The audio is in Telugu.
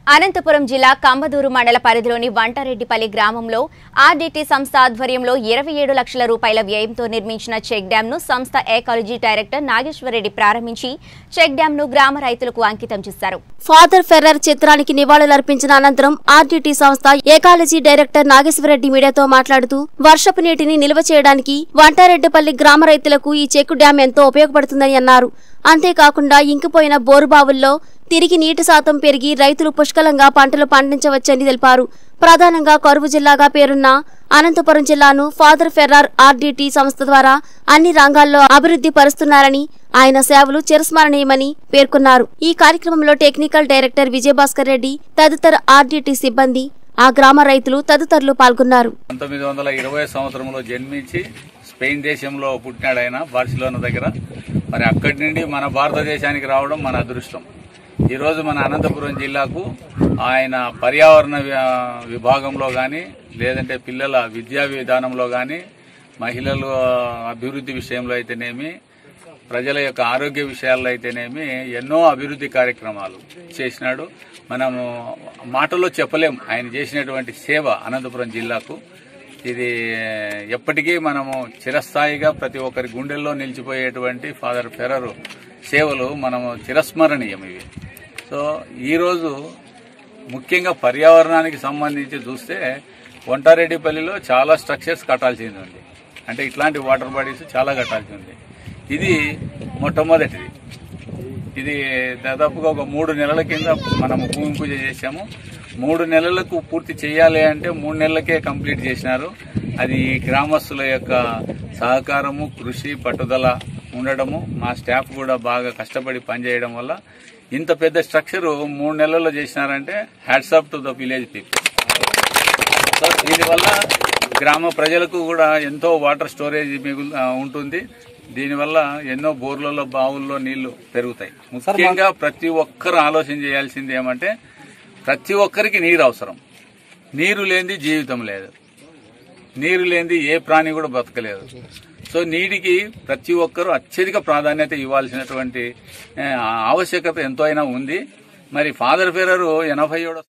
అనంతపురం జిల్లా కంబదూరు మండల పరిధిలోని వంటారెడ్డిపల్లి గ్రామంలో ఆర్డీటీ సంస్థ ఆధ్వర్యంలో ఇరవై ఏడు లక్షల రూపాయల వ్యయంతో నిర్మించిన చెక్ డ్యాంను సంస్థ ఏకాలజీ డైరెక్టర్ నాగేశ్వరరెడ్డి ప్రారంభించి చెక్ డ్యాంను గ్రామ రైతులకు అంకితం చేశారు ఫాదర్ ఫెర్రర్ చిత్రానికి నివాళులర్పించిన అనంతరం ఆర్టీటీ సంస్థ ఏకాలజీ డైరెక్టర్ నాగేశ్వరరెడ్డి మీడియాతో మాట్లాడుతూ వర్షపు నీటిని నిల్వ చేయడానికి వంటారెడ్డిపల్లి గ్రామ రైతులకు ఈ చెక్కు డ్యాం ఎంతో ఉపయోగపడుతుందని అన్నారు అంతేకాకుండా ఇంకిపోయిన బోరుబావుల్లో తిరిగి నీటి శాతం పెరిగి రైతులు పుష్కలంగా పంటలు పండించవచ్చని తెలిపారు ప్రధానంగా కరువు జిల్లాగా పేరున్న అనంతపురం జిల్లాను ఫాదర్ ఫెర్రార్ ఆర్డీటీ సంస్థ ద్వారా అన్ని రంగాల్లో అభివృద్ధి పరుస్తున్నారని ఆయన సేవలు చిరస్మరణీయమని పేర్కొన్నారు ఈ కార్యక్రమంలో టెక్నికల్ డైరెక్టర్ విజయభాస్కర్ రెడ్డి తదితర ఆర్డీటీ సిబ్బంది ఆ గ్రామ రైతులు తదితరులు పాల్గొన్నారు పంతొమ్మిది వందల ఇరవై సంవత్సరంలో జన్మించి స్పెయిన్ దేశంలో పుట్టినాడు ఆయన బార్సిలోనా దగ్గర మరి అక్కడి నుండి మన భారతదేశానికి రావడం మన అదృష్టం ఈరోజు మన అనంతపురం జిల్లాకు ఆయన పర్యావరణ వి- విభాగంలో కానీ లేదంటే పిల్లల విద్యా విధానంలో కానీ మహిళల అభివృద్ధి విషయంలో అయితేనేమి ప్రజల యొక్క ఆరోగ్య విషయాల్లో అయితేనేమి ఎన్నో అభివృద్ధి కార్యక్రమాలు చేసినాడు మనము మాటల్లో చెప్పలేం ఆయన చేసినటువంటి సేవ అనంతపురం జిల్లాకు ఇది ఎప్పటికీ మనము చిరస్థాయిగా ప్రతి ఒక్కరి గుండెల్లో నిలిచిపోయేటువంటి ఫాదర్ ఫెరరు సేవలు మనము చిరస్మరణీయం ఇవి సో ఈరోజు ముఖ్యంగా పర్యావరణానికి సంబంధించి చూస్తే వంటారెడ్డిపల్లిలో చాలా స్ట్రక్చర్స్ కట్టాల్సింది ఉంది అంటే ఇట్లాంటి వాటర్ బాడీస్ చాలా కట్టాల్సి ఉంది ఇది మొట్టమొదటిది ఇది దాదాపుగా ఒక మూడు నెలల కింద మనము భూమి పూజ చేశాము మూడు నెలలకు పూర్తి చేయాలి అంటే మూడు నెలలకే కంప్లీట్ చేసినారు అది ఈ గ్రామస్తుల యొక్క సహకారము కృషి పట్టుదల ఉండడము మా స్టాఫ్ కూడా బాగా కష్టపడి పనిచేయడం వల్ల ఇంత పెద్ద స్ట్రక్చర్ మూడు నెలల్లో చేసినారంటే hats off to the village people so దీనివల్ల గ్రామ ప్రజలకు కూడా ఎంతో వాటర్ స్టోరేజ్ మిగులు ఆ, ఉంటుంది దీనివల్ల ఎన్నో బోర్లలో బావుల్లో నీళ్లు పెరుగుతాయి ముఖ్యంగా ప్రతి ఒక్కరు ఆలోచన చేయాల్సింది ఏమంటే ప్రతి ఒక్కరికి నీరు అవసరం నీరు లేనిది జీవితం లేదు నీరు లేనిది ఏ ప్రాణి కూడా బతకలేదు సో నీటికి ప్రతి ఒక్కరూ అత్యధిక ప్రాధాన్యత ఇవ్వాల్సినటువంటి ఆ, ఆవశ్యకత ఎంతో అయినా ఉంది మరి ఫాదర్ ఫెరరు ఎనభై ఏడో